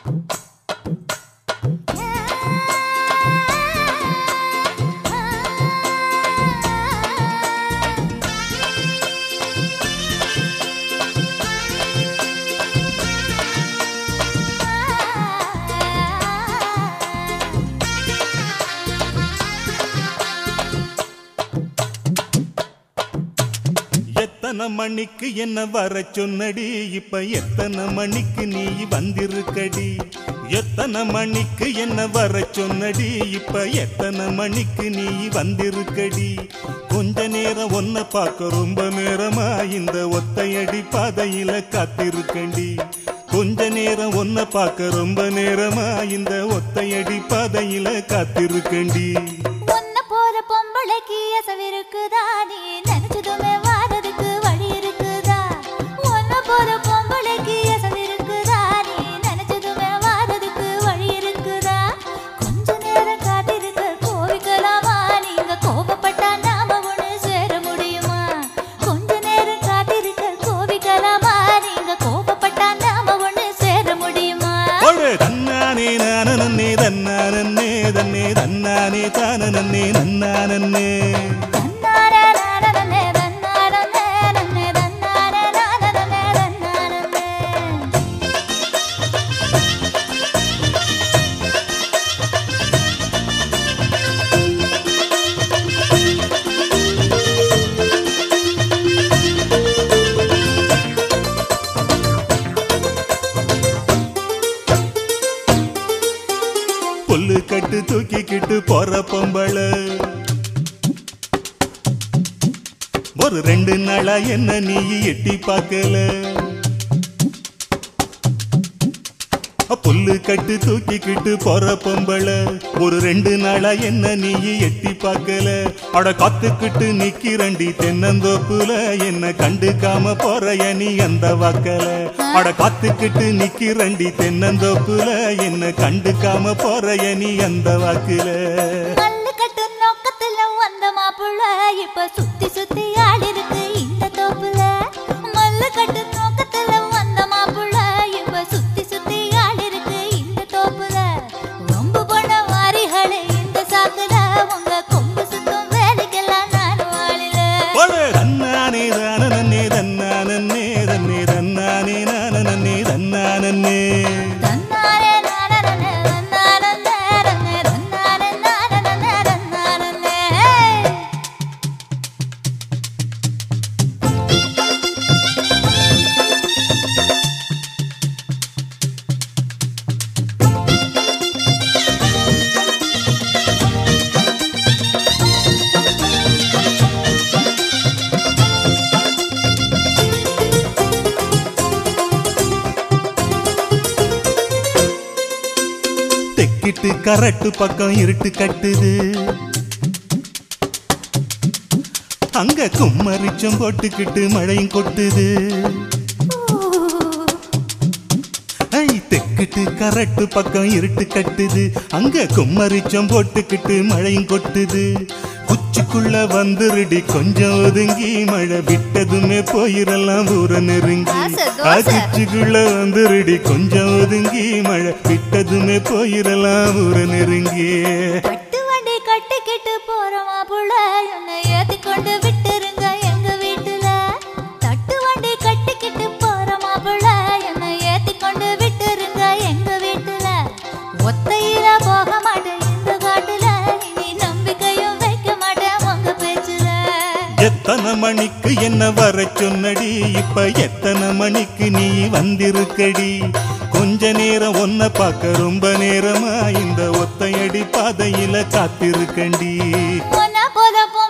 எத்தனை மணிக்கு என்ன வர சொன்னடி இப்ப எத்தனை மணிக்கு நீ வந்திருக்கடி எத்தனை மணிக்கு என்ன வர சொன்னடி இப்ப எத்தனை மணிக்கு நீ வந்திருக்கடி கொஞ்ச நேரம் ஒன்ன பார்க்க ரொம்ப நேரமா இந்த ஒத்தையடி பாதையில காத்திருக்கண்டி கொஞ்ச நேரம் ஒன்ன பார்க்க ரொம்ப நேரமா இந்த ஒத்தையடி பாதையில காத்திருக்கண்டி உன்னை போற பொம்பளைக்கு அசவிருக்குதா நீ நினைச்சதுமே வாரதுக்கு வழி இருக்குதா உன்னை போற பொம்பளைக்கு அசவிருக்குதா நீ நினைச்சதுமே வாரதுக்கு வழி இருக்குதா கொஞ்ச நேரம் காத்திருக்க கோவிக்கலாமா நீங்க கோபப்பட்டா நாம ஒண்ணு சேர முடியுமா கொஞ்ச நேரம் காத்திருக்க கோவிக்கலாமா நீங்க கோபப்பட்டா நாம ஒண்ணு சேர முடியுமா ஒழு தன்னானே நானே தன்னானே தன்னே தன்னானே தானே நன்னானே தன்னாரே நானனே தன்னாரனே நன்னே தன்னாரே நானனே தன்னாரனே புல்லு கட்டு தூக்கிக்கிட்டு போற பொம்பள ஒரு ரெண்டு நாளா என்ன நீ எட்டி பார்க்கல புல்லு கட்டு தூக்கிக்கிட்டு போற பொம்பள ஒரு ரெண்டு நாளா என்ன நீ எட்டி பார்க்கல அட காத்துக்கிட்டு நிக்கிறண்டி தென்னந்தோப்புல என்ன கண்டுக்காம போறைய நீ அந்த வாக்கல அட காத்துக்கிட்டு நிக்கிறண்டி தென்னந்தோப்புல என்ன கண்டுக்காம போறைய நீ அந்த வாக்குல மல்லு கட்டு நோக்கத்துல வந்த மாப்புள்ள இப்ப சுத்தி சுத்தி ஆடிருக்கு இந்த தோப்புல மல்லு கட்டு நோக்கத்துல வந்த மாப்புள்ள இப்ப சுத்தி சுத்தி ஆடிருக்கு இந்த தோப்புல ரொம்ப போன வாரிகளே இந்த சாக்குல உங்க கொம்பு சுத்தம் வேலைக்கெல்லாம் நான் வாழில ஒழு தன்னானே தானே தன்னானே தன்னே தன்னானே நானே தன்னானே தன்னாரே நானனே தன்னாரனே ரனே தன்னாரே நானனே தன்னாரனே தெக்கிட்டு கரட்டு பக்கம் இருட்டு கட்டுது அங்க கும்மரிச்சம் போட்டுக்கிட்டு மழையும் கொட்டுது ஐ தெக்கிட்டு கரட்டு பக்கம் இருட்டு கட்டுது அங்க கும்மரிச்சம் போட்டுக்கிட்டு மழையும் கொட்டுது குச்சிக்குள்ள வந்துருடி கொஞ்சம் ஒதுங்கி மழை விட்டதுமே போயிரலாம் ஊர நெருங்கி தோசை, ஆ, தோசை. குச்சிக்குள்ள வந்துருடி கொஞ்சம் ஒதுங்கி மழை விட்டதுமே போயிரலாம் ஊர நெருங்கி கட்டு வண்டி கட்டிக்கிட்டு போறோமா புள்ள என்னை ஏத்தி கொண்டு விட்டுருங்க எங்க வீட்டுல தட்டு வண்டி கட்டிக்கிட்டு போறோமா புள்ள என்னை ஏத்தி கொண்டு விட்டுருங்க எங்க வீட்டுல ஒத்தையில போக மாட்டேன் இந்த காட்டுல இனி நம்பிக்கையும் வைக்க மாட்டேன் உங்க பேச்சுல எத்தனை மணிக்கு என்ன வர சொன்னடி இப்ப எத்தனை மணிக்கு நீ வந்திருக்கடி கொஞ்ச நேரம் ஒன்ன பார்க்க ரொம்ப நேரமா இந்த ஒத்தையடி பாதையில காத்திருக்கண்டி உன்னை போல பொம்பளை